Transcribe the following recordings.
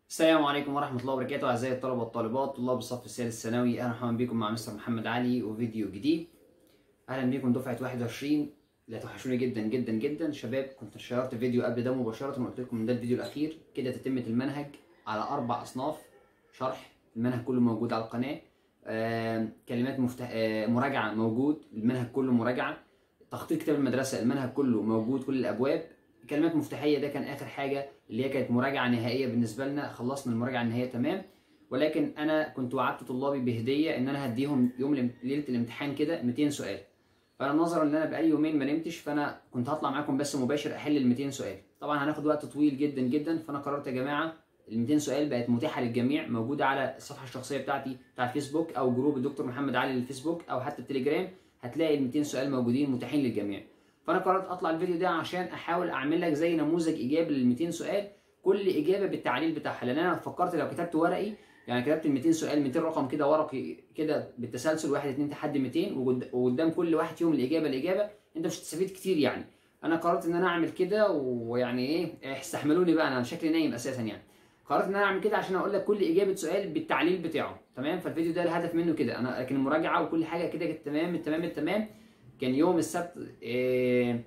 السلام عليكم ورحمة الله وبركاته أعزائي الطلبة والطالبات طلاب الصف الثالث الثانوي أهلا وسهلا بكم مع مستر محمد علي وفيديو جديد أهلا بكم دفعة 21 لا توحشوني جدا جدا جدا شباب كنت شيرت فيديو قبل ده مباشرة وقلت لكم إن ده الفيديو الأخير كده تتمة المنهج على أربع أصناف شرح المنهج كله موجود على القناة آه، كلمات مفتح... آه، مراجعة موجود المنهج كله مراجعة تخطيط كتاب المدرسة المنهج كله موجود كل الأبواب كلمات مفتاحيه ده كان اخر حاجه اللي هي كانت مراجعه نهائيه بالنسبه لنا خلصنا المراجعه النهائيه تمام ولكن انا كنت وعدت طلابي بهديه ان انا هديهم يوم الام- ليله الامتحان كده 200 سؤال فانا نظرا ان انا بقالي يومين ما نمتش فانا كنت هطلع معاكم بس مباشر احل ال 200 سؤال طبعا هناخد وقت طويل جدا جدا فانا قررت يا جماعه ال 200 سؤال بقت متاحه للجميع موجوده على الصفحه الشخصيه بتاعتي بتاع الفيسبوك او جروب الدكتور محمد علي للفيسبوك او حتى التليجرام هتلاقي ال 200 سؤال موجودين متاحين للجميع فانا قررت اطلع الفيديو ده عشان احاول اعمل لك زي نموذج ايجابي لل 200 سؤال كل اجابه بالتعليل بتاعها لان انا فكرت لو كتبت ورقي يعني كتبت ال 200 سؤال 200 رقم كده ورقي كده بالتسلسل 1 2 لحد 200 وقد- وقدام كل واحد فيهم الاجابه الاجابه انت مش هتستفيد كتير يعني انا قررت ان انا اعمل كده ويعني ايه استحملوني بقى انا شكلي نايم اساسا يعني قررت ان انا اعمل كده عشان اقول لك كل اجابه سؤال بالتعليل بتاعه تمام فالفيديو ده الهدف منه كده انا لكن المراجعه وكل حاجه كده كانت تمام التمام التمام كان يوم السبت إيه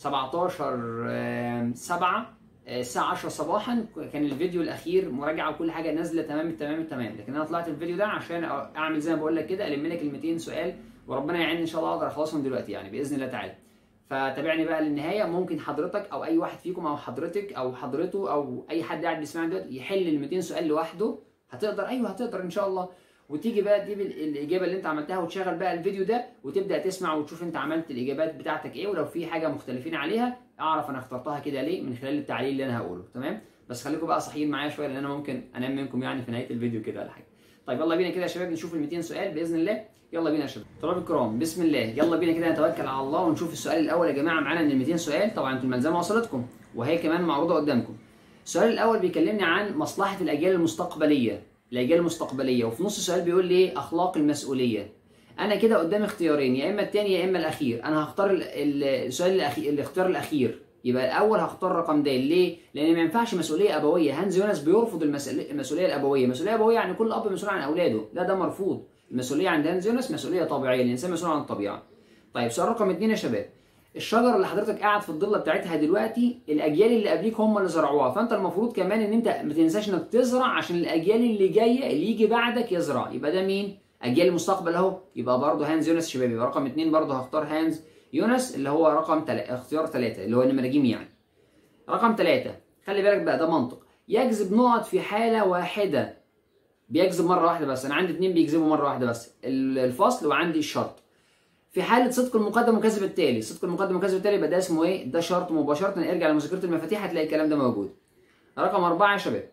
17 7 الساعة 10 صباحا كان الفيديو الأخير مراجعة وكل حاجة نازلة تمام التمام التمام لكن أنا طلعت الفيديو ده عشان أعمل زي ما بقول لك كده ألم لك ال 200 سؤال وربنا يعيني إن شاء الله أقدر أخلصهم دلوقتي يعني بإذن الله تعالى فتابعني بقى للنهاية ممكن حضرتك أو أي واحد فيكم أو حضرتك أو حضرته أو أي حد قاعد بيسمعني دلوقتي يحل ال 200 سؤال لوحده هتقدر أيوه هتقدر إن شاء الله وتيجي بقى تجيب ال- الاجابه اللي انت عملتها وتشغل بقى الفيديو ده وتبدا تسمع وتشوف انت عملت الاجابات بتاعتك ايه ولو في حاجه مختلفين عليها اعرف انا اخترتها كده ليه من خلال التعليل اللي انا هقوله تمام بس خليكم بقى صحيين معايا شويه لان انا ممكن انام منكم يعني في نهايه الفيديو كده ولا حاجه طيب يلا بينا كده يا شباب نشوف ال 200 سؤال باذن الله يلا بينا يا شباب طلاب الكرام بسم الله يلا بينا كده نتوكل على الله ونشوف السؤال الاول يا جماعه معانا من ال 200 سؤال طبعا انتوا الملزمه وصلتكم وهي كمان معروضه قدامكم السؤال الاول بيكلمني عن مصلحه الاجيال المستقبليه الاجيال المستقبليه وفي نص السؤال بيقول لي ايه اخلاق المسؤوليه انا كده قدامي اختيارين يا اما الثاني يا اما الاخير انا هختار ال- ال- السؤال الاخير الاختيار الاخير يبقى الاول هختار رقم د ليه لان ما ينفعش مسؤوليه ابويه هانز يونس بيرفض المسؤوليه المسؤوليه الابويه مسؤوليه ابويه يعني كل اب مسؤول عن اولاده لا ده مرفوض المسؤوليه عند هانز يونس مسؤوليه طبيعيه الانسان مسؤول عن الطبيعه طيب سؤال رقم اثنين يا شباب الشجره اللي حضرتك قاعد في الضله بتاعتها دلوقتي الاجيال اللي قبليك هم اللي زرعوها فانت المفروض كمان ان انت ما تنساش انك تزرع عشان الاجيال اللي جايه اللي يجي بعدك يزرع يبقى ده مين اجيال المستقبل اهو يبقى برضه هانز يونس شباب يبقى رقم اثنين برضه هختار هانز يونس اللي هو رقم تل... اختيار ثلاثة اللي هو النمرة جيم يعني رقم ثلاثة خلي بالك بقى ده منطق يجذب نقط في حالة واحدة بيجذب مرة واحدة بس أنا عندي اتنين بيجذبوا مرة واحدة بس ال- الفصل وعندي الشرط في حالة صدق المقدم وكذب التالي صدق المقدم وكذب التالي يبقى ده اسمه ايه ده شرط مباشرة ارجع لمذاكرة المفاتيح هتلاقي الكلام ده موجود رقم أربعة يا شباب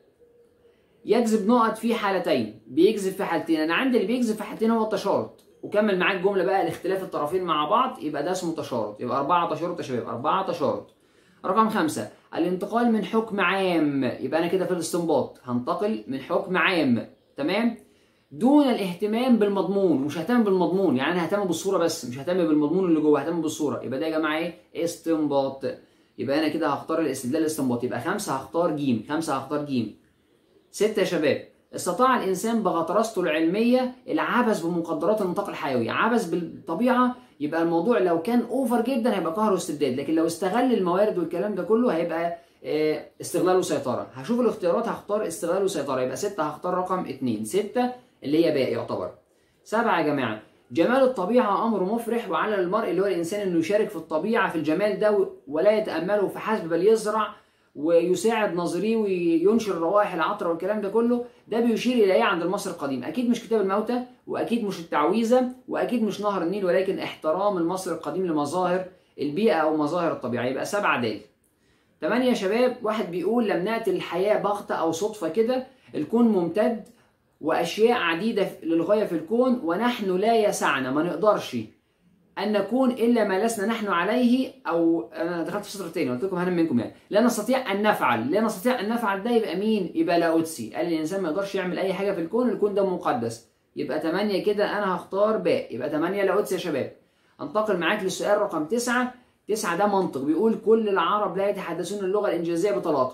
يجذب نقط في حالتين بيجذب في حالتين انا عندي اللي بيجذب في حالتين هو التشارط وكمل معاك الجمله بقى لاختلاف الطرفين مع بعض يبقى ده اسمه تشارط يبقى أربعة تشارط يا شباب أربعة تشارط رقم خمسة الانتقال من حكم عام يبقى أنا كده في الاستنباط هنتقل من حكم عام تمام دون الاهتمام بالمضمون مش ههتم بالمضمون يعني انا ههتم بالصوره بس مش ههتم بالمضمون اللي جوه ههتم بالصوره يبقى ده يا جماعه ايه استنباط يبقى انا كده هختار الاستدلال الاستنباطي يبقى خمسه هختار جيم خمسه هختار جيم ستة يا شباب استطاع الإنسان بغطرسته العلمية العبث بمقدرات النطاق الحيوي عبث بالطبيعة يبقى الموضوع لو كان أوفر جدا هيبقى قهر واستبداد لكن لو استغل الموارد والكلام ده كله هيبقى آه، استغلال وسيطرة هشوف الاختيارات هختار استغلال وسيطرة يبقى ستة هختار رقم اتنين ستة اللي هي باقي يعتبر سبعة يا جماعة جمال الطبيعة أمر مفرح وعلى المرء اللي هو الإنسان إنه يشارك في الطبيعة في الجمال ده ولا يتأمله فحسب بل يزرع ويساعد ناظريه وينشر الروائح العطرة والكلام ده كله ده بيشير إلى إيه عند المصري القديم أكيد مش كتاب الموتى وأكيد مش التعويذة وأكيد مش نهر النيل ولكن احترام المصري القديم لمظاهر البيئة أو مظاهر الطبيعة يبقى سبعة دال تمانية يا شباب واحد بيقول لم نأتي الحياة بغتة أو صدفة كده الكون ممتد وأشياء عديدة للغاية في الكون ونحن لا يسعنا ما نقدرش أن نكون إلا ما لسنا نحن عليه أو أنا دخلت في السطر الثاني قلت لكم هنم منكم يعني لا نستطيع أن نفعل لا نستطيع أن نفعل ده يبقى مين؟ يبقى لاوتسي قال الإنسان ما يقدرش يعمل أي حاجة في الكون الكون ده مقدس يبقى 8 كده أنا هختار باء يبقى 8 لاوتسي يا شباب انتقل معاك للسؤال رقم 9 9 ده منطق بيقول كل العرب لا يتحدثون اللغة الإنجليزية بطلاقة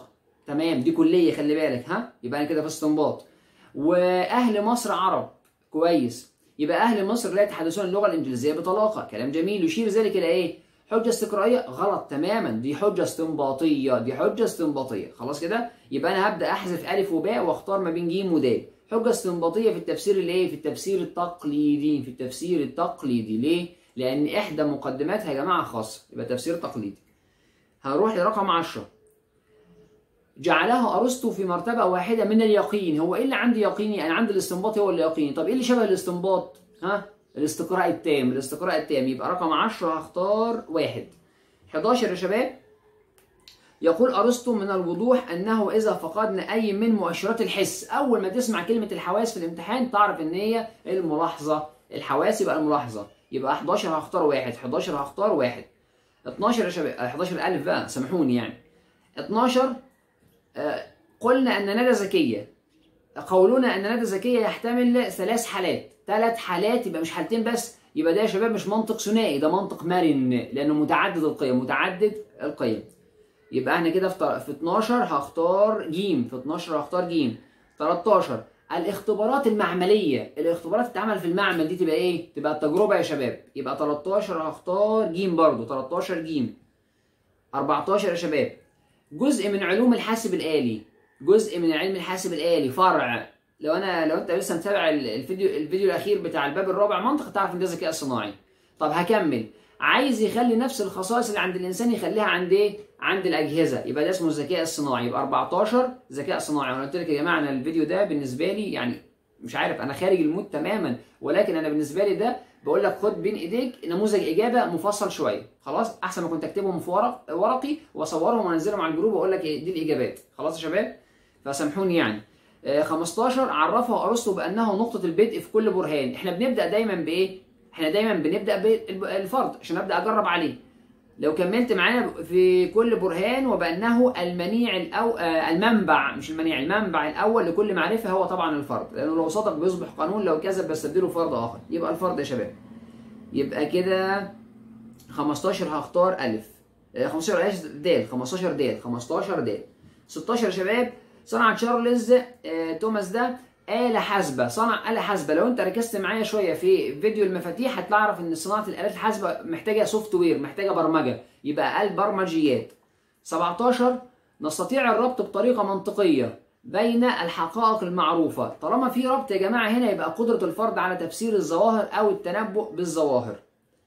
تمام دي كليه خلي بالك ها يبقى انا كده في استنباط واهل مصر عرب كويس يبقى اهل مصر لا يتحدثون اللغه الانجليزيه بطلاقه كلام جميل يشير ذلك الى ايه حجه استقرائيه غلط تماما دي حجه استنباطيه دي حجه استنباطيه خلاص كده يبقى انا هبدا احذف الف وباء واختار ما بين ج ود حجه استنباطيه في التفسير الايه في التفسير التقليدي في التفسير التقليدي ليه لان احدى مقدماتها يا جماعه خاصه يبقى تفسير تقليدي هنروح لرقم 10 جعله ارسطو في مرتبه واحده من اليقين هو ايه اللي عندي يقيني انا عندي الاستنباط هو اللي يقيني طب ايه اللي شبه الاستنباط ها الاستقراء التام الاستقراء التام يبقى رقم 10 هختار واحد 11 يا شباب يقول ارسطو من الوضوح انه اذا فقدنا اي من مؤشرات الحس اول ما تسمع كلمه الحواس في الامتحان تعرف ان هي الملاحظه الحواس يبقى الملاحظه يبقى 11 هختار واحد 11 هختار واحد 12 يا شباب 11 الف بقى سامحوني يعني 12 آه، قلنا ان ندى ذكيه قولنا ان ندى ذكيه يحتمل ثلاث حالات ثلاث حالات يبقى مش حالتين بس يبقى ده يا شباب مش منطق ثنائي ده منطق مرن لانه متعدد القيم متعدد القيم يبقى احنا كده في في 12 هختار ج في 12 هختار ج 13 الاختبارات المعمليه الاختبارات تتعمل في المعمل دي تبقى ايه تبقى التجربه يا شباب يبقى 13 هختار ج برضو 13 ج 14 يا شباب جزء من علوم الحاسب الآلي جزء من علم الحاسب الآلي فرع لو انا لو انت لسه متابع الفيديو الفيديو الاخير بتاع الباب الرابع منطق تعرف ان ده ذكاء صناعي طب هكمل عايز يخلي نفس الخصائص اللي عند الانسان يخليها عند ايه عند الاجهزه يبقى ده اسمه الذكاء الصناعي يبقى 14 ذكاء صناعي وانا قلت لك يا جماعه انا الفيديو ده بالنسبه لي يعني مش عارف انا خارج المود تماما ولكن انا بالنسبه لي ده بقول لك خد بين ايديك نموذج اجابه مفصل شويه خلاص احسن ما كنت اكتبهم في ورق ورقي واصورهم وانزلهم على الجروب واقول لك إيه دي الاجابات خلاص يا شباب فسامحوني يعني 15 عرفه ارسطو بانه نقطه البدء في كل برهان احنا بنبدا دايما بايه احنا دايما بنبدا بالفرض عشان ابدا اجرب عليه لو كملت معانا في كل برهان وبانه المنيع الأو... المنبع مش المنيع المنبع الاول لكل معرفه هو طبعا الفرض لانه لو صدق بيصبح قانون لو كذب بستبدله فرض اخر يبقى الفرض يا شباب يبقى كده 15 هختار الف 15 ايش د 15 د 15 د 16 يا شباب صنع تشارلز توماس ده آلة حاسبة صنع آلة حاسبة لو أنت ركزت معايا شوية في فيديو المفاتيح هتعرف إن صناعة الآلات الحاسبة محتاجة سوفت وير محتاجة برمجة يبقى آل برمجيات 17 نستطيع الربط بطريقة منطقية بين الحقائق المعروفة طالما في ربط يا جماعة هنا يبقى قدرة الفرد على تفسير الظواهر أو التنبؤ بالظواهر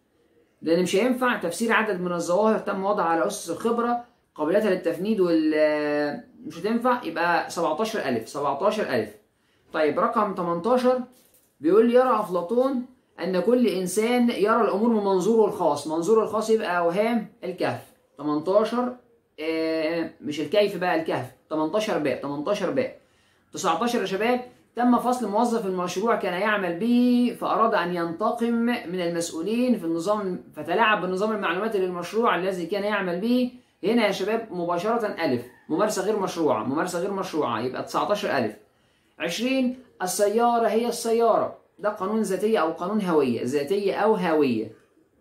لأن مش هينفع تفسير عدد من الظواهر تم وضعها على أسس الخبرة قابليتها للتفنيد وال مش هتنفع يبقى 17000 17000 طيب رقم 18 بيقول لي يرى أفلاطون أن كل إنسان يرى الأمور من منظوره الخاص منظوره الخاص يبقى أوهام الكهف 18 آه مش الكيف بقى الكهف 18 باء 18 باء 19 يا شباب تم فصل موظف المشروع كان يعمل به فأراد أن ينتقم من المسؤولين في النظام فتلاعب بالنظام المعلوماتي للمشروع الذي كان يعمل به هنا يا شباب مباشرة ألف ممارسة غير مشروعة ممارسة غير مشروعة يبقى 19 ألف 20 السيارة هي السيارة ده قانون ذاتية أو قانون هوية ذاتية أو هوية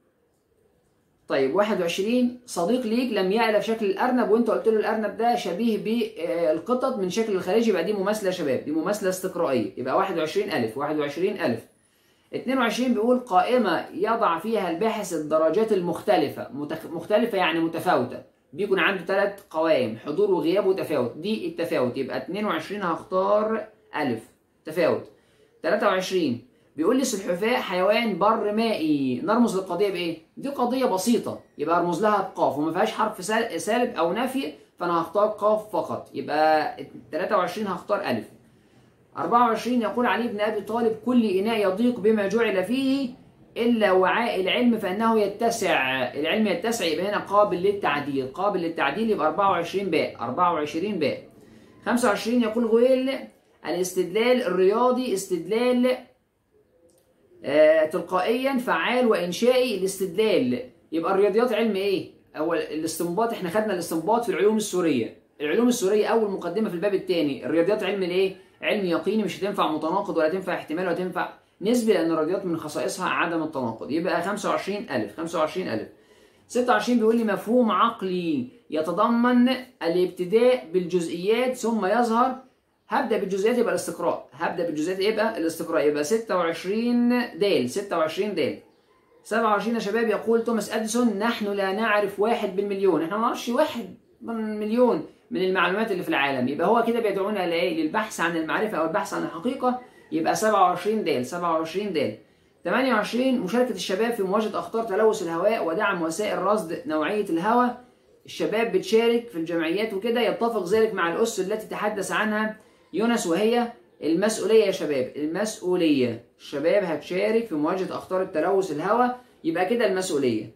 طيب 21 صديق ليك لم يألف شكل الأرنب وأنت قلت له الأرنب ده شبيه بالقطط من شكل الخارجي يبقى دي مماثلة يا شباب دي مماثلة استقرائية يبقى 21 ألف 21 ألف 22 بيقول قائمة يضع فيها الباحث الدرجات المختلفة متخ... مختلفة يعني متفاوتة بيكون عنده ثلاث قوائم حضور وغياب وتفاوت دي التفاوت يبقى 22 هختار ألف تفاوت 23 بيقول لي السلحفاة حيوان بر مائي نرمز للقضية بإيه؟ دي قضية بسيطة يبقى أرمز لها بقاف وما فيهاش حرف سالب أو نفي فأنا هختار قاف فقط يبقى 23 هختار ألف 24 يقول علي بن أبي طالب كل إناء يضيق بما جعل فيه إلا وعاء العلم فإنه يتسع العلم يتسع يبقى هنا قابل للتعديل قابل للتعديل يبقى 24 باء 24 باء 25 يقول غويل الاستدلال الرياضي استدلال آه تلقائيا فعال وإنشائي الاستدلال يبقى الرياضيات علم إيه؟ أول الاستنباط إحنا خدنا الاستنباط في العلوم السورية العلوم السورية أول مقدمة في الباب الثاني الرياضيات علم الإيه؟ علم يقيني مش هتنفع متناقض ولا تنفع احتمال ولا تنفع نسبي لأن الرياضيات من خصائصها عدم التناقض يبقى 25000 25000 26 بيقول لي مفهوم عقلي يتضمن الابتداء بالجزئيات ثم يظهر هبدا بالجزئيات يبقى الاستقراء هبدا بالجزئيات يبقى الاستقراء يبقى 26 دال 26 دال 27 يا شباب يقول توماس اديسون نحن لا نعرف واحد بالمليون احنا ما نعرفش واحد بالمليون من المعلومات اللي في العالم يبقى هو كده بيدعونا لايه للبحث عن المعرفه او البحث عن الحقيقه يبقى 27 دال 27 دال 28 مشاركة الشباب في مواجهة أخطار تلوث الهواء ودعم وسائل رصد نوعية الهواء الشباب بتشارك في الجمعيات وكده يتفق ذلك مع الأس التي تحدث عنها يونس وهي المسؤولية يا شباب المسؤولية الشباب هتشارك في مواجهة أخطار التلوث الهواء يبقى كده المسؤولية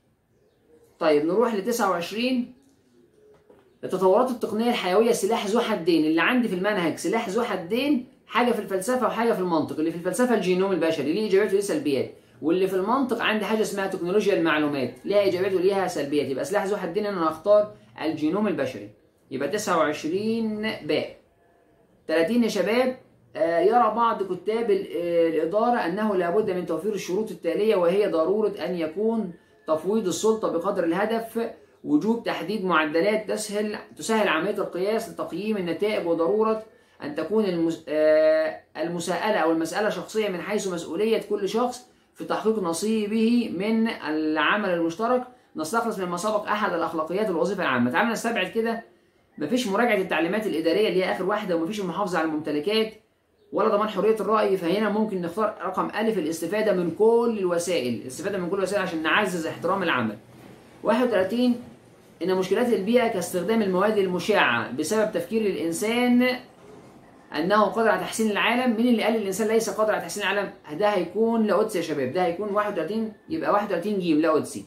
طيب نروح ل 29 التطورات التقنية الحيوية سلاح ذو حدين اللي عندي في المنهج سلاح ذو حدين حاجة في الفلسفة وحاجة في المنطق اللي في الفلسفة الجينوم البشري ليه إيجابيات وليه سلبيات واللي في المنطق عندي حاجة اسمها تكنولوجيا المعلومات ليها إيجابيات وليها سلبيات يبقى سلاح ذو حدين أنا هختار الجينوم البشري يبقى 29 باء 30 يا شباب آه، يرى بعض كتاب ال- آه، الإدارة أنه لابد من توفير الشروط التالية وهي ضرورة أن يكون تفويض السلطة بقدر الهدف وجوب تحديد معدلات تسهل تسهل عملية القياس لتقييم النتائج وضرورة أن تكون المس... آه، المساءلة أو المسألة شخصية من حيث مسؤولية كل شخص في تحقيق نصيبه من العمل المشترك نستخلص مما سبق أحد الأخلاقيات الوظيفة العامة تعالوا نستبعد كده مفيش مراجعة التعليمات الإدارية اللي هي آخر واحدة ومفيش المحافظة على الممتلكات ولا ضمان حرية الرأي فهنا ممكن نختار رقم ألف الاستفادة من كل الوسائل الاستفادة من كل الوسائل عشان نعزز احترام العمل 31 إن مشكلات البيئة كاستخدام المواد المشعة بسبب تفكير الإنسان أنه قادر على تحسين العالم مين اللي قال الإنسان ليس قادر على تحسين العالم ده هيكون لاوتسي يا شباب ده هيكون 31 يبقى 31 جيم لاوتسي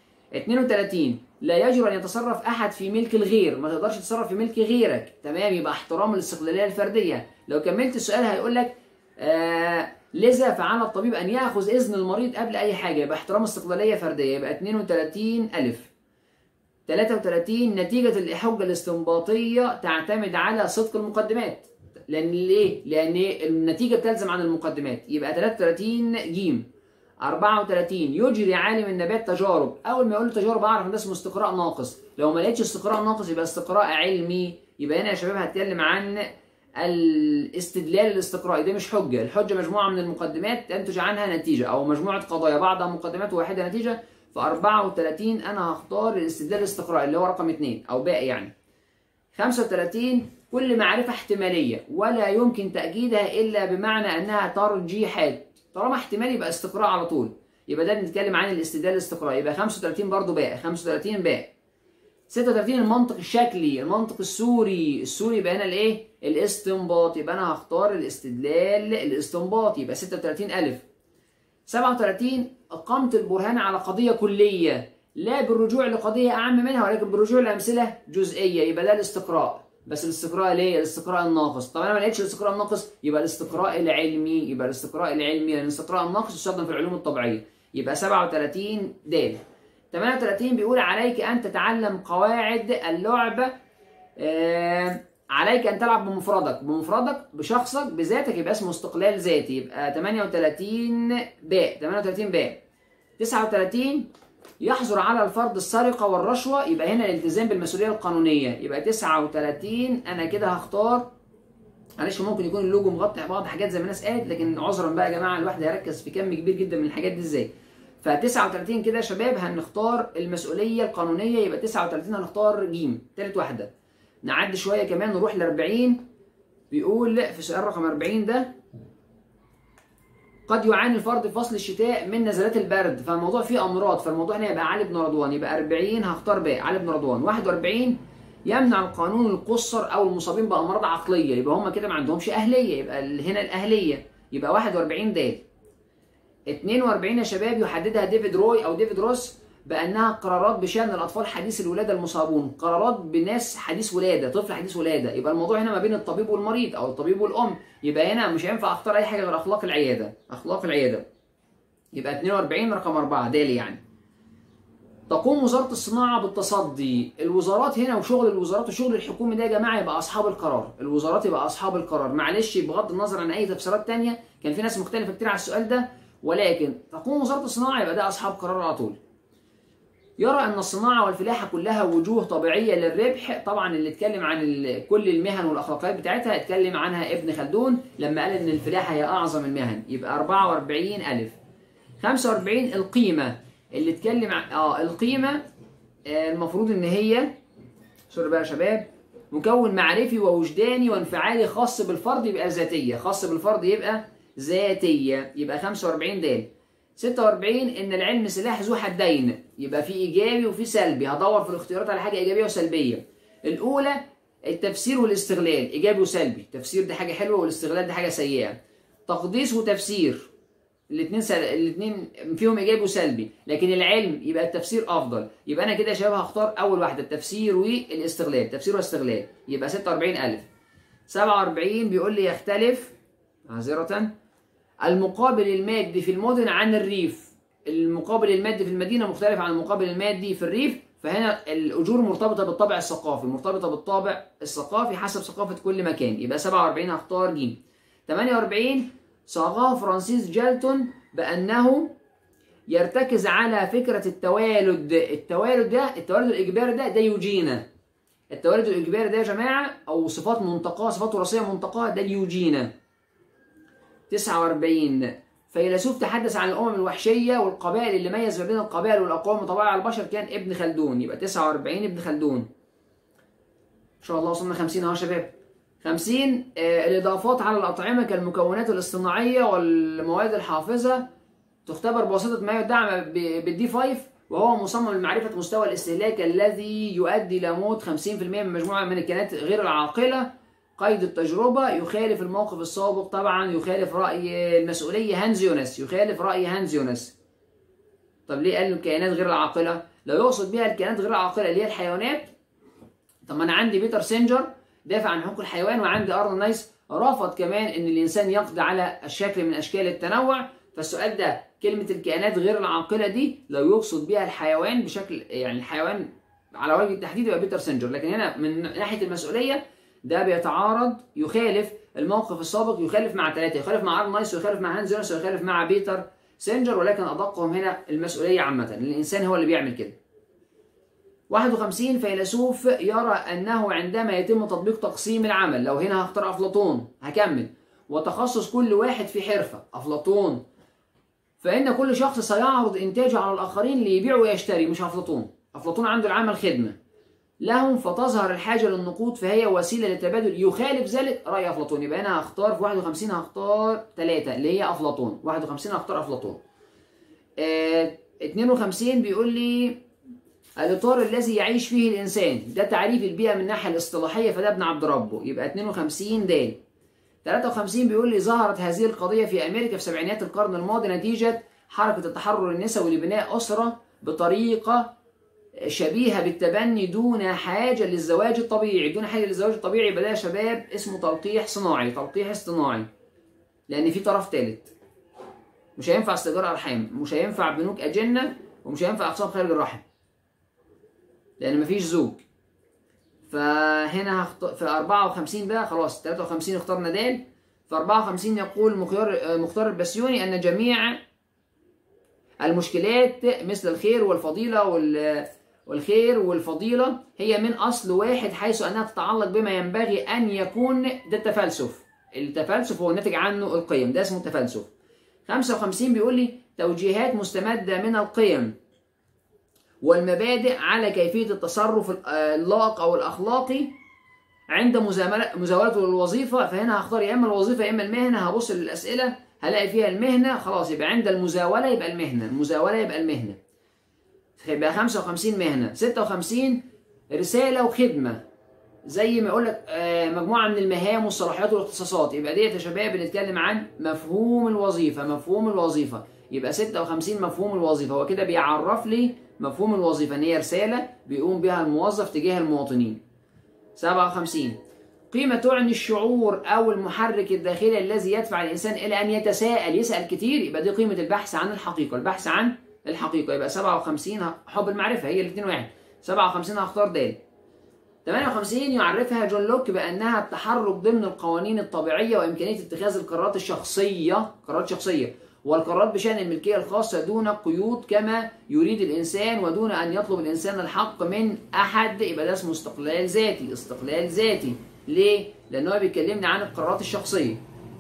32 لا يجب ان يتصرف احد في ملك الغير ما تقدرش تتصرف في ملك غيرك تمام يبقى احترام الاستقلاليه الفرديه لو كملت السؤال هيقول لك آه لذا فعلى الطبيب ان ياخذ اذن المريض قبل اي حاجه يبقى احترام استقلاليه فرديه يبقى 32 الف 33 نتيجة الحجة الاستنباطية تعتمد على صدق المقدمات لأن ليه؟ لأن النتيجة بتلزم عن المقدمات يبقى 33 جيم 34 يجري عالم النبات تجارب اول ما يقول له تجارب اعرف ان ده اسمه استقراء ناقص لو ما لقيتش استقراء ناقص يبقى استقراء علمي يبقى هنا يا شباب هتكلم عن الاستدلال الاستقرائي ده مش حجه الحجه مجموعه من المقدمات تنتج عنها نتيجه او مجموعه قضايا بعضها مقدمات وواحده نتيجه ف 34 انا هختار الاستدلال الاستقرائي اللي هو رقم 2 او باقي يعني 35 كل معرفة احتمالية ولا يمكن تأكيدها إلا بمعنى أنها ترجيحات طالما احتمال يبقى استقراء على طول يبقى ده بنتكلم عن الاستدلال الاستقرائي يبقى 35 برضو باء 35 باء 36 المنطق الشكلي المنطق السوري السوري يبقى هنا الايه الاستنباط يبقى انا هختار الاستدلال الاستنباط يبقى 36 الف 37 اقامه البرهان على قضيه كليه لا بالرجوع لقضيه اعم منها ولكن بالرجوع لامثله جزئيه يبقى ده الاستقراء بس الاستقراء ليه؟ الاستقراء الناقص، طب انا ما لقيتش الاستقراء الناقص يبقى الاستقراء العلمي، يبقى الاستقراء العلمي لان الاستقراء الناقص يستخدم في العلوم الطبيعيه، يبقى 37 د. 38 بيقول عليك ان تتعلم قواعد اللعب آه عليك ان تلعب بمفردك، بمفردك بشخصك بذاتك يبقى اسمه استقلال ذاتي، يبقى 38 باء، 38 باء. 39 يحظر على الفرد السرقة والرشوة يبقى هنا الالتزام بالمسؤولية القانونية يبقى 39 أنا كده هختار معلش ممكن يكون اللوجو مغطي بعض حاجات زي ما الناس قالت لكن عذرا بقى يا جماعة الواحد هيركز في كم كبير جدا من الحاجات دي ازاي ف 39 كده يا شباب هنختار المسؤولية القانونية يبقى 39 هنختار جيم تالت واحدة نعدي شوية كمان نروح ل 40 بيقول في سؤال رقم 40 ده قد يعاني الفرد في فصل الشتاء من نزلات البرد فالموضوع فيه امراض فالموضوع هنا يبقى علي بن رضوان يبقى 40 هختار باء علي بن رضوان 41 يمنع القانون القصر او المصابين بامراض عقليه يبقى هم كده ما عندهمش اهليه يبقى هنا الاهليه يبقى 41 د 42 يا شباب يحددها ديفيد روي او ديفيد روس بانها قرارات بشان الاطفال حديث الولاده المصابون قرارات بناس حديث ولاده طفل حديث ولاده يبقى الموضوع هنا ما بين الطبيب والمريض او الطبيب والام يبقى هنا مش هينفع اختار اي حاجه غير اخلاق العياده اخلاق العياده يبقى 42 رقم 4 دالي يعني تقوم وزاره الصناعه بالتصدي الوزارات هنا وشغل الوزارات والشغل الحكومي ده يا جماعه يبقى اصحاب القرار الوزارات يبقى اصحاب القرار معلش بغض النظر عن اي تفسيرات تانية كان في ناس مختلفه كتير على السؤال ده ولكن تقوم وزاره الصناعه يبقى ده اصحاب قرار على طول يرى ان الصناعه والفلاحه كلها وجوه طبيعيه للربح طبعا اللي اتكلم عن ال- كل المهن والاخلاقيات بتاعتها اتكلم عنها ابن خلدون لما قال ان الفلاحه هي اعظم المهن يبقى 44 الف 45 القيمه اللي اتكلم عن اه القيمه آه المفروض ان هي سوري بقى يا شباب مكون معرفي ووجداني وانفعالي خاص بالفرد يبقى ذاتيه خاص بالفرد يبقى ذاتيه يبقى 45 دال 46 ان العلم سلاح ذو حدين يبقى في ايجابي وفي سلبي هدور في الاختيارات على حاجه ايجابيه وسلبيه الاولى التفسير والاستغلال ايجابي وسلبي التفسير دي حاجه حلوه والاستغلال دي حاجه سيئه تقديس وتفسير الاثنين سل... الاثنين فيهم ايجابي وسلبي لكن العلم يبقى التفسير افضل يبقى انا كده يا شباب هختار اول واحده التفسير والاستغلال تفسير واستغلال يبقى 46000 47 بيقول لي يختلف معذره المقابل المادي في المدن عن الريف المقابل المادي في المدينة مختلف عن المقابل المادي في الريف فهنا الأجور مرتبطة بالطابع الثقافي مرتبطة بالطابع الثقافي حسب ثقافة كل مكان يبقى 47 هختار ج 48 صاغها فرانسيس جالتون بأنه يرتكز على فكرة التوالد التوالد ده التوالد الإجباري ده ده يوجينا التوالد الإجباري ده يا جماعة أو صفات منتقاة صفات وراثية منتقاة ده اليوجينا 49 فيلسوف تحدث عن الامم الوحشيه والقبائل اللي ميز ما بين القبائل والاقوام وطبائع على البشر كان ابن خلدون يبقى 49 ابن خلدون ان شاء الله وصلنا 50 اهو يا شباب 50 آه الاضافات على الاطعمه كالمكونات الاصطناعيه والمواد الحافظه تختبر بواسطه ما يدعم ب- بالدي 5 وهو مصمم لمعرفه مستوى الاستهلاك الذي يؤدي الى موت 50% من مجموعه من الكائنات غير العاقله قيد التجربة يخالف الموقف السابق طبعا يخالف رأي المسؤولية هانز يونس يخالف رأي هانز يونس طب ليه قال الكائنات غير العاقلة؟ لو يقصد بيها الكائنات غير العاقلة اللي هي الحيوانات طب ما أنا عندي بيتر سينجر دافع عن حقوق الحيوان وعندي أرن نايس رفض كمان إن الإنسان يقضي على الشكل من أشكال التنوع فالسؤال ده كلمة الكائنات غير العاقلة دي لو يقصد بيها الحيوان بشكل يعني الحيوان على وجه التحديد يبقى بيتر سينجر لكن هنا من ناحية المسؤولية ده بيتعارض يخالف الموقف السابق يخالف مع ثلاثة يخالف مع ارن نايس ويخالف مع هانز يونس ويخالف مع بيتر سينجر ولكن أدقهم هنا المسؤولية عامة الإنسان هو اللي بيعمل كده 51 فيلسوف يرى أنه عندما يتم تطبيق تقسيم العمل لو هنا هختار أفلاطون هكمل وتخصص كل واحد في حرفة أفلاطون فإن كل شخص سيعرض إنتاجه على الآخرين ليبيع ويشتري مش أفلاطون أفلاطون عنده العمل خدمة لهم فتظهر الحاجة للنقود فهي وسيلة للتبادل يخالف ذلك رأي أفلاطون يبقى أنا هختار في 51 هختار 3 اللي هي أفلاطون 51 هختار أفلاطون آه 52 بيقول لي الإطار الذي يعيش فيه الإنسان ده تعريف البيئة من الناحية الاصطلاحية فده ابن عبد ربه يبقى 52 د 53 بيقول لي ظهرت هذه القضية في أمريكا في سبعينات القرن الماضي نتيجة حركة التحرر النسوي لبناء أسرة بطريقة شبيهة بالتبني دون حاجة للزواج الطبيعي دون حاجة للزواج الطبيعي يبقى ده يا شباب اسمه تلقيح صناعي تلقيح اصطناعي لأن في طرف ثالث مش هينفع استئجار أرحام مش هينفع بنوك أجنة ومش هينفع أقسام خارج الرحم لأن مفيش زوج فهنا هخط... في 54 بقى خلاص 53 اخترنا دال في 54 يقول مختار مختار البسيوني أن جميع المشكلات مثل الخير والفضيلة وال والخير والفضيلة هي من أصل واحد حيث أنها تتعلق بما ينبغي أن يكون ده التفلسف التفلسف هو الناتج عنه القيم ده اسمه التفلسف 55 بيقول لي توجيهات مستمدة من القيم والمبادئ على كيفية التصرف اللائق أو الأخلاقي عند مزاولته للوظيفة فهنا هختار يا إما الوظيفة يا إما المهنة هبص للأسئلة هلاقي فيها المهنة خلاص يبقى عند المزاولة يبقى المهنة المزاولة يبقى المهنة يبقى 55 مهنة 56 رسالة وخدمة زي ما يقول لك مجموعة من المهام والصلاحيات والاختصاصات يبقى ديت يا شباب بنتكلم عن مفهوم الوظيفة مفهوم الوظيفة يبقى 56 مفهوم الوظيفة هو كده بيعرف لي مفهوم الوظيفة ان هي رسالة بيقوم بها الموظف تجاه المواطنين 57 قيمة تعني الشعور أو المحرك الداخلي الذي يدفع الإنسان إلى أن يتساءل يسأل كتير يبقى دي قيمة البحث عن الحقيقة البحث عن الحقيقة يبقى 57 حب المعرفة هي الاثنين واحد 57 هختار د 58 يعرفها جون لوك بأنها التحرك ضمن القوانين الطبيعية وإمكانية اتخاذ القرارات الشخصية قرارات شخصية والقرارات بشأن الملكية الخاصة دون قيود كما يريد الإنسان ودون أن يطلب الإنسان الحق من أحد يبقى ده اسمه استقلال ذاتي استقلال ذاتي ليه؟ لأن هو بيكلمنا عن القرارات الشخصية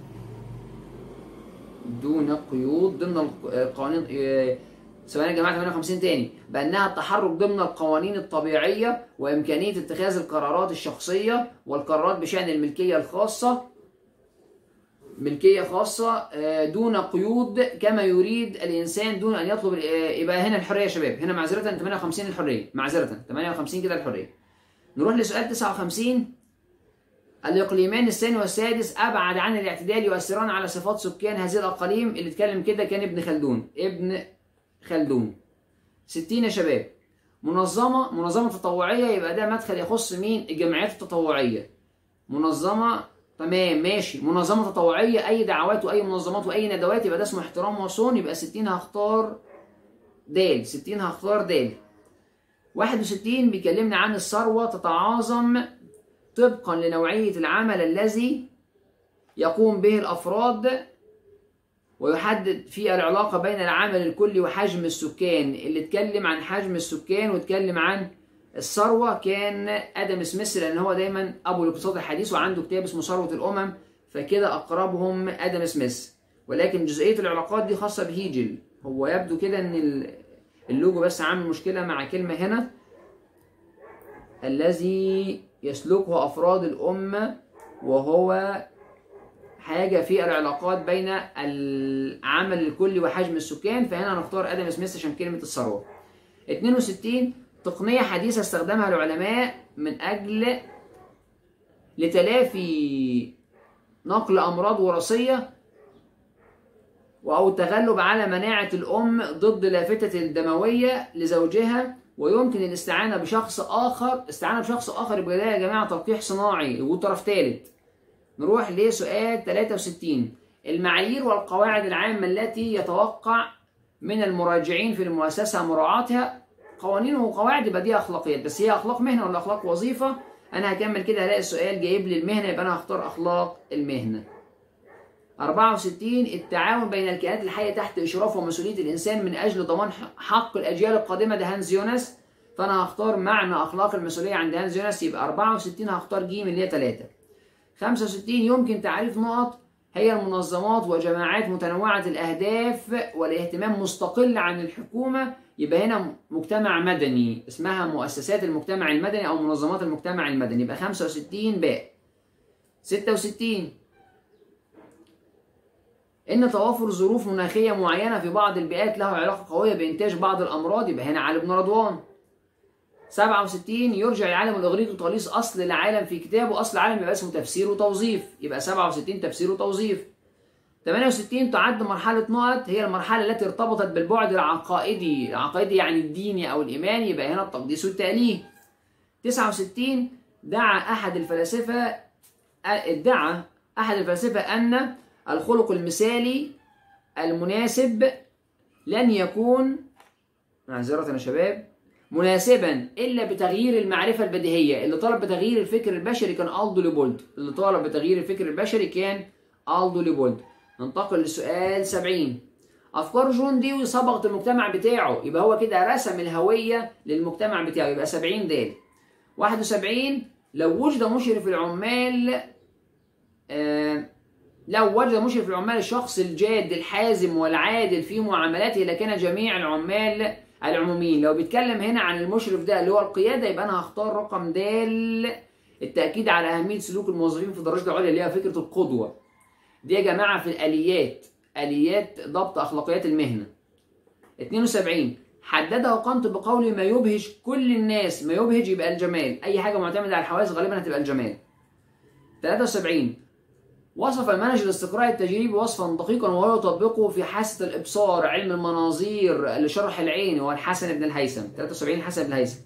دون قيود ضمن القوانين ثواني يا جماعه 58 تاني بانها التحرك ضمن القوانين الطبيعيه وامكانيه اتخاذ القرارات الشخصيه والقرارات بشان الملكيه الخاصه ملكيه خاصه دون قيود كما يريد الانسان دون ان يطلب يبقى هنا الحريه يا شباب هنا معذره 58 الحريه معذره 58 كده الحريه نروح لسؤال 59 الإقليمان الثاني والسادس أبعد عن الاعتدال يؤثران على صفات سكان هذه الأقاليم اللي اتكلم كده كان ابن خلدون ابن خلدون 60 يا شباب منظمة منظمة تطوعية يبقى ده مدخل يخص مين الجمعيات التطوعية منظمة تمام ماشي منظمة تطوعية أي دعوات وأي منظمات وأي ندوات يبقى ده اسمه احترام وصون يبقى 60 هختار د 60 هختار د 61 بيكلمنا عن الثروة تتعاظم طبقا لنوعية العمل الذي يقوم به الأفراد ويحدد في العلاقة بين العمل الكلي وحجم السكان اللي اتكلم عن حجم السكان واتكلم عن الثروة كان آدم سميث لأن هو دايما أبو الاقتصاد الحديث وعنده كتاب اسمه ثروة الأمم فكده أقربهم آدم سميث ولكن جزئية العلاقات دي خاصة بهيجل هو يبدو كده إن اللوجو بس عامل مشكلة مع كلمة هنا الذي يسلكه أفراد الأمة وهو حاجة في العلاقات بين العمل الكلي وحجم السكان فهنا هنختار آدم سميث عشان كلمة الثروة 62 تقنية حديثة استخدمها العلماء من أجل لتلافي نقل أمراض وراثية أو التغلب على مناعة الأم ضد لافتة الدموية لزوجها ويمكن الاستعانة بشخص آخر استعانة بشخص آخر يبقى ده يا جماعة تلقيح صناعي وطرف ثالث نروح لسؤال 63 المعايير والقواعد العامة التي يتوقع من المراجعين في المؤسسة مراعاتها قوانين وقواعد يبقى دي أخلاقيات بس هي أخلاق مهنة ولا أخلاق وظيفة أنا هكمل كده هلاقي السؤال جايب لي المهنة يبقى أنا هختار أخلاق المهنة 64 التعاون بين الكائنات الحية تحت إشراف ومسؤولية الإنسان من أجل ضمان حق الأجيال القادمة ده هانز يونس فأنا هختار معنى أخلاق المسؤولية عند هانز يونس يبقى 64 هختار ج اللي هي 3 65 يمكن تعريف نقط هي المنظمات وجماعات متنوعة الأهداف والاهتمام مستقل عن الحكومة يبقى هنا مجتمع مدني اسمها مؤسسات المجتمع المدني أو منظمات المجتمع المدني يبقى 65 باء 66 إن توافر ظروف مناخية معينة في بعض البيئات له علاقة قوية بإنتاج بعض الأمراض يبقى هنا علي بن رضوان 67 يرجع العالم الإغريقي تقليص أصل العالم في كتابه أصل العالم يبقى اسمه تفسير وتوظيف يبقى 67 تفسير وتوظيف 68 تعد مرحلة نقط هي المرحلة التي ارتبطت بالبعد العقائدي العقائدي يعني الديني أو الإيماني يبقى هنا التقديس والتأليه 69 دعا أحد الفلاسفة ادعى أحد الفلاسفة أن الخلق المثالي المناسب لن يكون معذرة يا شباب مناسبا الا بتغيير المعرفه البديهيه اللي طلب بتغيير الفكر البشري كان الدو ليبولد اللي طلب بتغيير الفكر البشري كان الدو ليبولد ننتقل لسؤال 70 افكار جون ديوي صبغت المجتمع بتاعه يبقى هو كده رسم الهويه للمجتمع بتاعه يبقى 70 د 71 لو وجد مشرف العمال آه لو وجد مشرف العمال الشخص الجاد الحازم والعادل في معاملاته لكان جميع العمال العموميين لو بيتكلم هنا عن المشرف ده اللي هو القياده يبقى انا هختار رقم د التاكيد على اهميه سلوك الموظفين في الدرجه العليا اللي هي فكره القدوه دي يا جماعه في الاليات اليات ضبط اخلاقيات المهنه 72 حددها وقمت بقول ما يبهج كل الناس ما يبهج يبقى الجمال اي حاجه معتمده على الحواس غالبا هتبقى الجمال 73 وصف المنهج الاستقرائي التجريبي وصفا دقيقا وهو يطبقه في حاسة الإبصار علم المناظير لشرح العين هو الحسن بن الهيثم 73 حسن بن الهيثم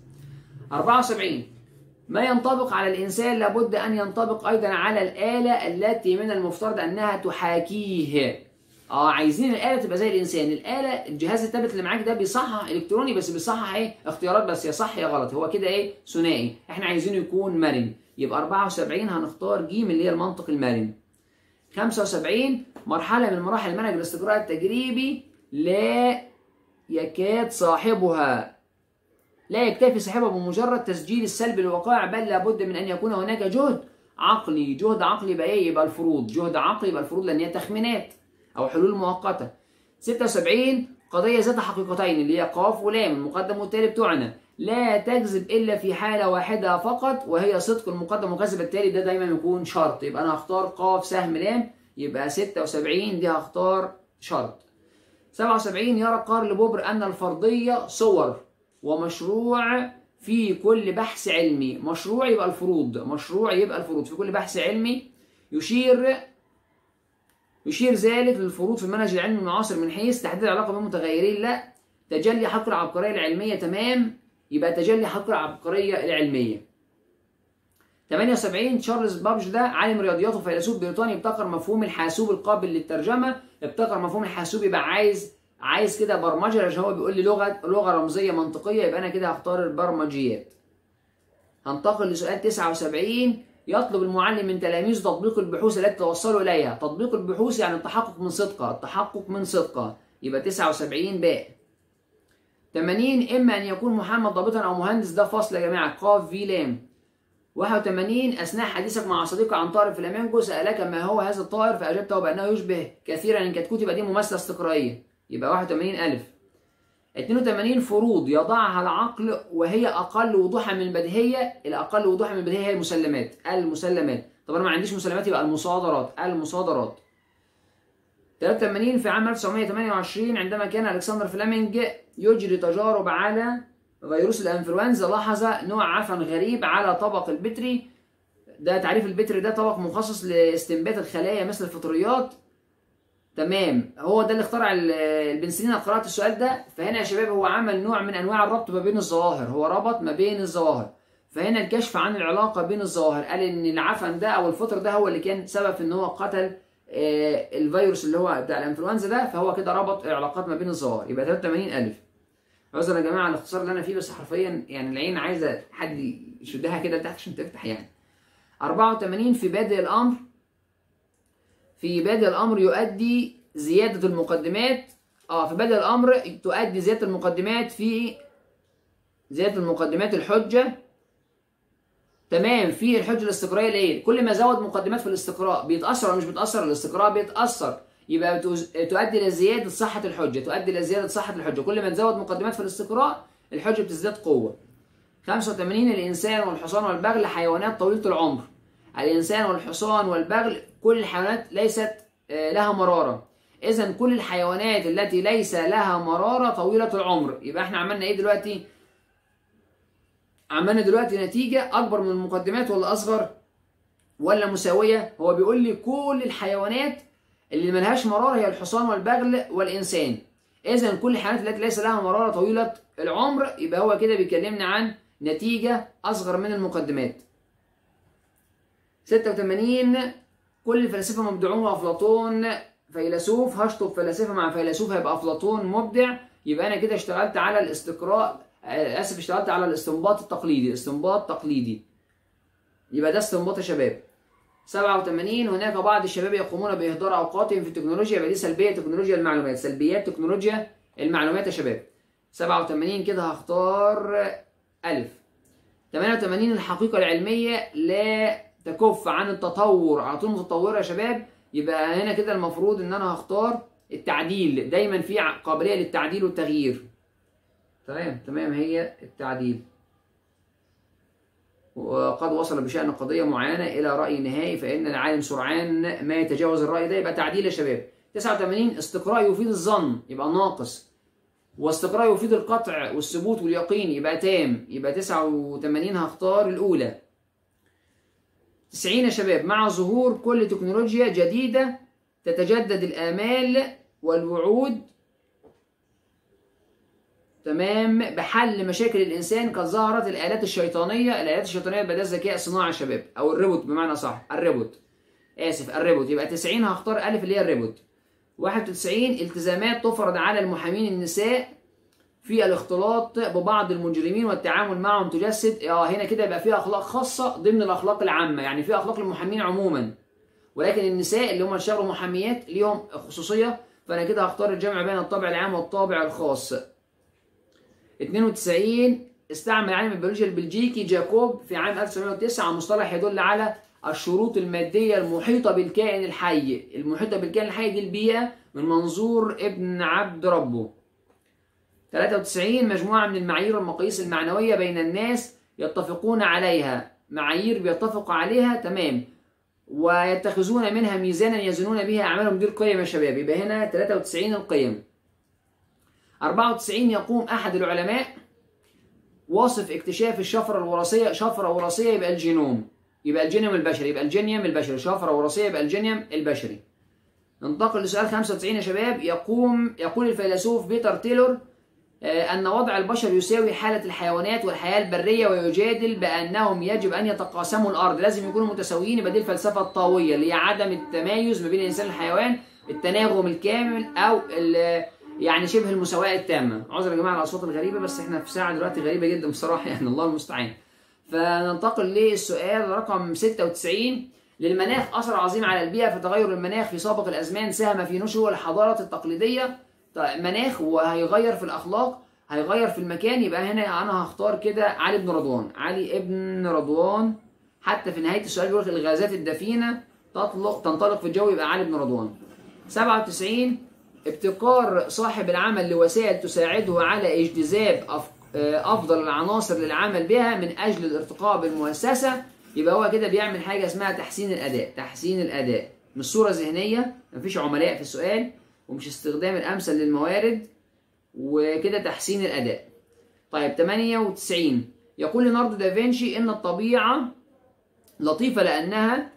74 ما ينطبق على الإنسان لابد أن ينطبق أيضا على الآلة التي من المفترض أنها تحاكيه اه عايزين الآلة تبقى زي الإنسان الآلة الجهاز التابلت اللي معاك ده بيصحح إلكتروني بس بيصحح إيه اختيارات بس يا صح يا غلط هو كده إيه ثنائي إحنا عايزينه يكون مرن يبقى 74 هنختار ج اللي هي المنطق المرن 75 مرحلة من مراحل منهج الاستقراء التجريبي لا يكاد صاحبها لا يكتفي صاحبها بمجرد تسجيل السلب للوقائع بل لابد من ان يكون هناك جهد عقلي جهد عقلي يبقى ايه يبقى الفروض جهد عقلي يبقى الفروض لان هي تخمينات او حلول مؤقته 76 قضيه ذات حقيقتين اللي هي قاف ولام المقدم والتالي بتوعنا لا تكذب الا في حاله واحده فقط وهي صدق المقدم وكذب التالي ده دايما يكون شرط يبقى انا هختار قاف سهم لام يبقى 76 دي هختار شرط 77 يرى كارل بوبر ان الفرضيه صور ومشروع في كل بحث علمي مشروع يبقى الفروض مشروع يبقى الفروض في كل بحث علمي يشير يشير ذلك للفروض في المنهج العلمي المعاصر من حيث تحديد العلاقه بين المتغيرين لا تجلي حق العبقريه العلميه تمام يبقى تجلي حق العبقريه العلميه 78 تشارلز بابج ده عالم رياضيات وفيلسوف بريطاني ابتكر مفهوم الحاسوب القابل للترجمه ابتكر مفهوم الحاسوب يبقى عايز عايز كده برمجه عشان هو بيقول لي لغه لغه رمزيه منطقيه يبقى انا كده هختار البرمجيات هنتقل لسؤال 79 يطلب المعلم من تلاميذه تطبيق البحوث التي توصلوا اليها تطبيق البحوث يعني التحقق من صدقها التحقق من صدقها يبقى 79 باء 80 اما ان يكون محمد ضابطا او مهندس ده فصل يا جماعه قاف في لام 81 اثناء حديثك مع صديقك عن طائر فلامينكو سالك ما هو هذا الطائر فاجبته بانه يشبه كثيرا الكتكوت يبقى دي مماثله استقرائيه يبقى 81 الف 82 فروض يضعها العقل وهي اقل وضوحا من البديهيه الاقل وضوحا من البديهيه هي المسلمات المسلمات طب انا ما عنديش مسلمات يبقى المصادرات المصادرات 83 في عام 1928 عندما كان الكسندر فلامينج يجري تجارب على فيروس الانفلونزا لاحظ نوع عفن غريب على طبق البتري ده تعريف البتري ده طبق مخصص لاستنبات الخلايا مثل الفطريات تمام هو ده اللي اخترع البنسلين انا قرات السؤال ده فهنا يا شباب هو عمل نوع من انواع الربط ما بين الظواهر هو ربط ما بين الظواهر فهنا الكشف عن العلاقه بين الظواهر قال ان العفن ده او الفطر ده هو اللي كان سبب في ان هو قتل الفيروس اللي هو بتاع الانفلونزا ده فهو كده ربط علاقات ما بين الظواهر يبقى 83000 عذرا يا جماعه الاختصار اللي انا فيه بس حرفيا يعني العين عايزه حد يشدها كده لتحت عشان تفتح يعني 84 في بادئ الامر في بادئ الامر يؤدي زياده المقدمات اه في بادئ الامر تؤدي زياده المقدمات في زياده المقدمات الحجه تمام في الحجه الاستقرائيه الايه كل ما زود مقدمات في الاستقراء بيتاثر ولا مش بيتاثر الاستقراء بيتاثر يبقى تؤدي الى زياده صحه الحجه تؤدي الى زياده صحه الحجه كل ما تزود مقدمات في الاستقراء الحجه بتزداد قوه 85 الانسان والحصان والبغل حيوانات طويله العمر الانسان والحصان والبغل كل الحيوانات ليست لها مراره اذا كل الحيوانات التي ليس لها مراره طويله العمر يبقى احنا عملنا ايه دلوقتي عملنا دلوقتي نتيجه اكبر من المقدمات ولا اصغر ولا مساويه هو بيقول لي كل الحيوانات اللي ملهاش مراره هي الحصان والبغل والانسان اذا كل الحيوانات التي ليس لها مراره طويله العمر يبقى هو كده بيكلمنا عن نتيجه اصغر من المقدمات 86 كل الفلاسفه مبدعون وافلاطون فيلسوف هشطب فلاسفه مع فيلسوف هيبقى افلاطون مبدع يبقى انا كده اشتغلت على الاستقراء اسف اشتغلت على الاستنباط التقليدي استنباط تقليدي يبقى ده استنباط يا شباب 87 هناك بعض الشباب يقومون باهدار اوقاتهم في التكنولوجيا يبقى دي سلبيه تكنولوجيا المعلومات سلبيات تكنولوجيا المعلومات يا شباب 87 كده هختار ألف 88 الحقيقة العلمية لا تكف عن التطور على طول متطورة يا شباب يبقى هنا كده المفروض ان انا هختار التعديل دايما في قابلية للتعديل والتغيير تمام تمام هي التعديل وقد وصل بشأن قضية معينة إلى رأي نهائي فإن العالم سرعان ما يتجاوز الرأي ده يبقى تعديل يا شباب 89 استقراء يفيد الظن يبقى ناقص واستقراء يفيد القطع والثبوت واليقين يبقى تام يبقى 89 هختار الأولى 90 يا شباب مع ظهور كل تكنولوجيا جديدة تتجدد الآمال والوعود تمام بحل مشاكل الانسان قد ظهرت الالات الشيطانيه الالات الشيطانيه بدأ الذكاء الصناعي يا شباب او الريبوت بمعنى صح الريبوت اسف الريبوت يبقى 90 هختار الف اللي هي الريبوت 91 التزامات تفرض على المحامين النساء في الاختلاط ببعض المجرمين والتعامل معهم تجسد اه هنا كده يبقى في اخلاق خاصه ضمن الاخلاق العامه يعني في اخلاق المحامين عموما ولكن النساء اللي هم اشتغلوا محاميات ليهم خصوصيه فانا كده هختار الجمع بين الطابع العام والطابع الخاص 92 استعمل عالم البيولوجيا البلجيكي جاكوب في عام 1909 مصطلح يدل على الشروط الماديه المحيطه بالكائن الحي المحيطه بالكائن الحي دي البيئه من منظور ابن عبد ربه 93 مجموعه من المعايير والمقاييس المعنويه بين الناس يتفقون عليها معايير بيتفقوا عليها تمام ويتخذون منها ميزانا يزنون به اعمالهم دي القيم يا شباب يبقى هنا 93 القيم 94 يقوم احد العلماء واصف اكتشاف الشفره الوراثيه شفره وراثيه يبقى الجينوم يبقى الجينيوم البشري يبقى الجينيوم البشري شفره وراثيه يبقى الجينيوم البشري ننتقل لسؤال 95 يا شباب يقوم يقول الفيلسوف بيتر تيلور أن وضع البشر يساوي حالة الحيوانات والحياة البرية ويجادل بأنهم يجب أن يتقاسموا الأرض لازم يكونوا متساويين يبقى دي الفلسفة الطاوية اللي هي عدم التمايز ما بين الإنسان والحيوان التناغم الكامل أو يعني شبه المساواة التامة عذر يا جماعة على الأصوات الغريبة بس إحنا في ساعة دلوقتي غريبة جدا بصراحة يعني الله المستعان فننتقل للسؤال رقم 96 للمناخ أثر عظيم على البيئة فتغير المناخ في سابق الأزمان ساهم في نشوء الحضارة التقليدية مناخ وهيغير في الاخلاق هيغير في المكان يبقى هنا انا هختار كده علي بن رضوان علي ابن رضوان حتى في نهايه السؤال بيقول الغازات الدفينه تطلق تنطلق في الجو يبقى علي بن رضوان 97 ابتكار صاحب العمل لوسائل تساعده على اجتذاب افضل العناصر للعمل بها من اجل الارتقاء بالمؤسسه يبقى هو كده بيعمل حاجه اسمها تحسين الاداء تحسين الاداء مش صوره ذهنيه مفيش عملاء في السؤال ومش استخدام الامثل للموارد وكده تحسين الاداء طيب 98 يقول ليوناردو دافنشي ان الطبيعه لطيفه لانها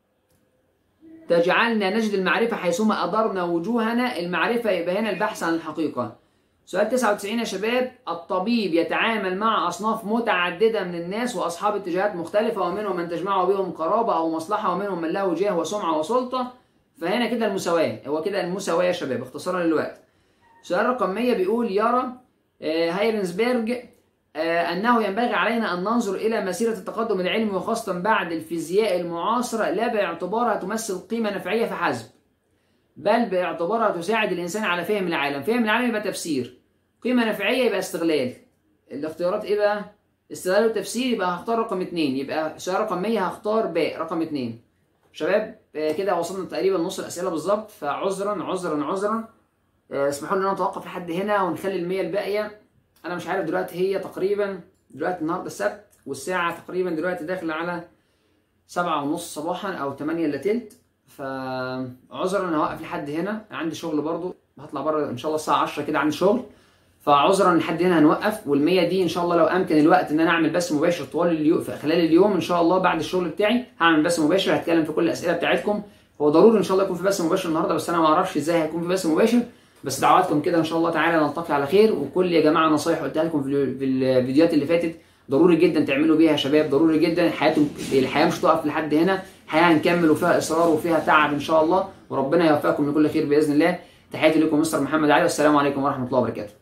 تجعلنا نجد المعرفه حيثما ادرنا وجوهنا المعرفه يبقى هنا البحث عن الحقيقه سؤال 99 يا شباب الطبيب يتعامل مع اصناف متعدده من الناس واصحاب اتجاهات مختلفه ومنهم من تجمعه بهم قرابه او مصلحه ومنهم من له جاه وسمعه وسلطه فهنا كده المساواة هو كده المساواة يا شباب اختصارا للوقت سؤال رقم 100 بيقول يرى هايرنسبرج أنه ينبغي علينا أن ننظر إلى مسيرة التقدم العلمي وخاصة بعد الفيزياء المعاصرة لا باعتبارها تمثل قيمة نفعية فحسب بل باعتبارها تساعد الإنسان على فهم العالم فهم العالم يبقى تفسير قيمة نفعية يبقى استغلال الاختيارات إيه بقى؟ استغلال وتفسير يبقى هختار رقم 2 يبقى سؤال رقم 100 هختار باء رقم 2 شباب كده وصلنا تقريبا نص الاسئله بالظبط فعذرا عذرا عذرا اسمحوا لي ان انا اتوقف لحد هنا ونخلي المية الباقيه انا مش عارف دلوقتي هي تقريبا دلوقتي النهارده السبت والساعه تقريبا دلوقتي داخله على سبعة ونص صباحا او 8 الا تلت فعذرا انا هوقف لحد هنا عندي شغل برضو هطلع بره ان شاء الله الساعه 10 كده عندي شغل فعذرا لحد هنا هنوقف وال100 دي ان شاء الله لو امكن الوقت ان انا اعمل بث مباشر طوال اليوم في خلال اليوم ان شاء الله بعد الشغل بتاعي هعمل بث مباشر هتكلم في كل الاسئله بتاعتكم هو ضروري ان شاء الله يكون في بث مباشر النهارده بس انا ما اعرفش ازاي هيكون في بث مباشر بس دعواتكم كده ان شاء الله تعالى نلتقي على خير وكل يا جماعه نصايح قلتها لكم في الفيديوهات اللي فاتت ضروري جدا تعملوا بيها يا شباب ضروري جدا حياتهم الحياه مش تقف لحد هنا الحياه هنكمل وفيها اصرار وفيها تعب ان شاء الله وربنا يوفقكم لكل خير باذن الله تحياتي لكم مستر محمد علي والسلام عليكم ورحمه الله وبركاته